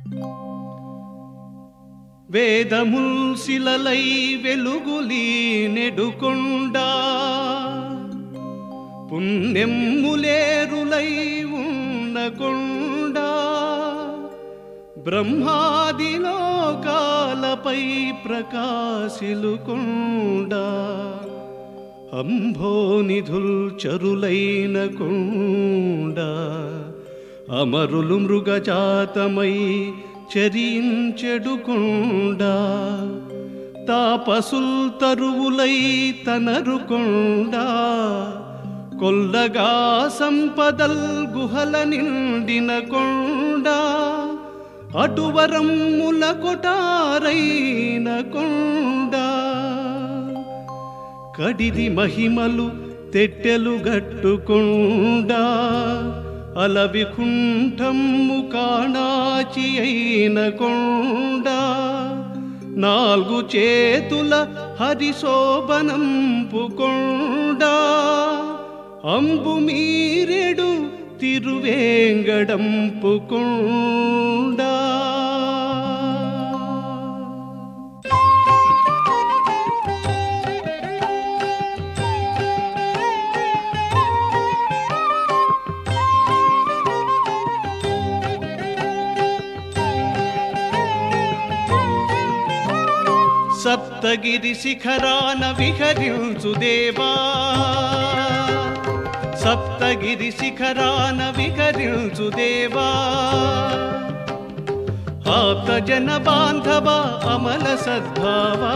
వేదముల్ శిలలై వెలుగులీ నెడుకొండా పుణ్యములేరులై ఉన్నకొండా బ్రహ్మాది లోకాలపై ప్రకాశిలుకొండా అంభోనిధుల్ చరులైన కొండా అమరులు మృగజాతమై చరించెడుకొండా తాపసుల్ తరువులై తనరుకొండా కొల్లగా సంపదల్ గుహల నిండిన కొండా అటువరమ్ముల కొటారైన కొండా కడిది మహిమలు తెట్టెలు గట్టుకుండా అలవి కుంఠమ్ము కాణాచి అయిన కొండా నాలుగు చేతుల హరిశోభనంపు కొండా అంబు మీరెడు తిరువేంగడంపు కొండా సప్తగిరి శిఖరాన విహరించు దేవా సప్తగిరి శిఖరాన విహరించు దేవా ఆప్త జన బాంధవ అమల సద్భావా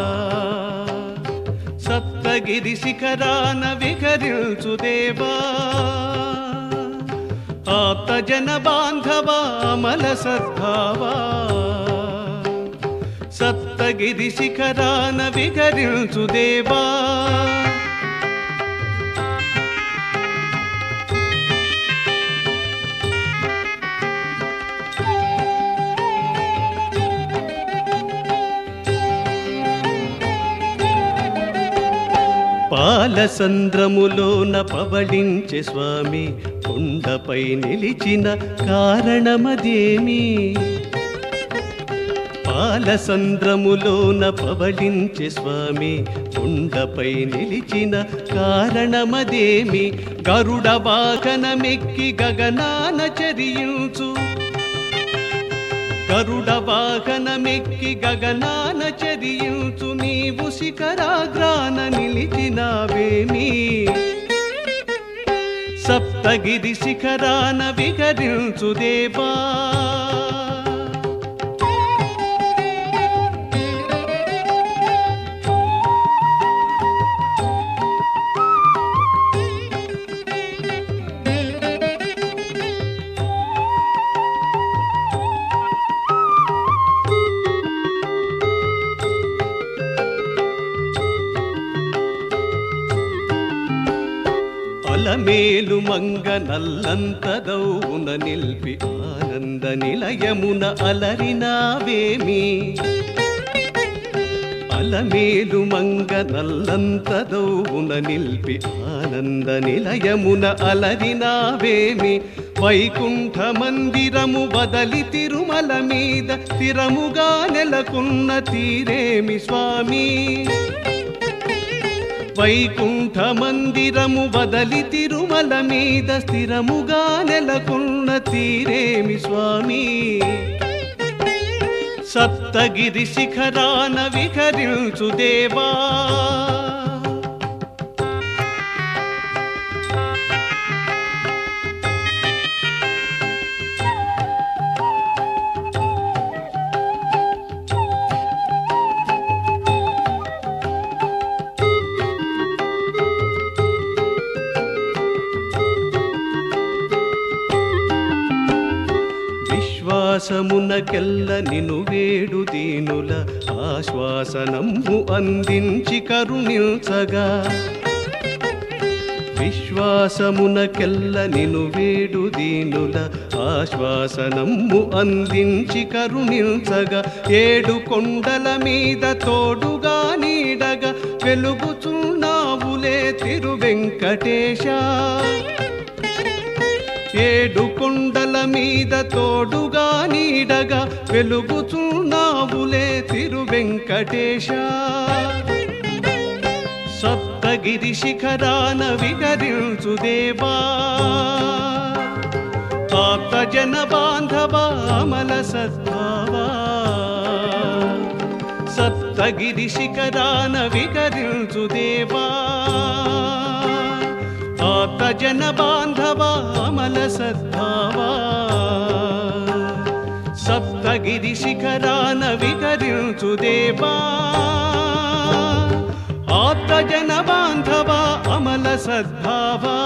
సప్తగిరి శిఖరాన విహరించు దేవా ఆప్త జన బాంధవ అమల సద్భావా సప్తగిరి శిఖరాన విహరించు దేవా పాలసంద్రములోన పవళించే స్వామి కొండపై నిలిచిన కారణమదేమి పాలసంద్రములోన పవళించే స్వామి కొండపై నిలిచిన కారణమదేమి గరుడ వాహనమెక్కి గగనాన చరించు గరుడ వాహనమెక్కి గగనాన చరించు నీవు శిఖరాగ్రాన నిలిచినావేమి సప్తగిరి శిఖరాన విహరించు దేవా అలమేలు మంగ నల్లంతదౌన నిల్పి ఆనంద నిలయమున అలరినావేమి అలమేలు మంగ నల్లంతదౌన నిల్పి ఆనంద నిలయమున అలరినావేమి వైకుంఠ మందిరము బదలి తిరుమల మీద స్థిరముగా నెలకొన్న తీరేమి స్వామి వైకుంఠ మందిరము బదలి తిరుమల మీద స్థిరముగా నెలకొన్న తీరేమి స్వామి సప్తగిరి శిఖరాన విహరించు దేవా విశ్వాసమునకెల్ల నిను వేడు దీనుల ఆశ్వాసనము అందించి కరుణించగా విశ్వాసమునకెల్ల నిను వేడు దీనుల ఆశ్వాసనము అందించి కరుణించగా ఏడు కొండల మీద తోడుగా నీడగా వెలుగుచున్నావులే తిరువెంకటేశ ఏడు కొండల మీద తోడుగా నీడ నీడగా వెలుగుచున్నావులే తిరువెంకటేశ సప్తగిరి శిఖరాన విహరించు దేవా ఆప్త జన బాంధవా అమల సద్భావా సప్తగిరి శిఖరాన విహరించు దేవా ఆప్త జన బాంధవా అమల సద్భావా సప్తగిరి శిఖరాన విహరించు దేవా ఆప్త జన బాంధవా అమల సద్భావా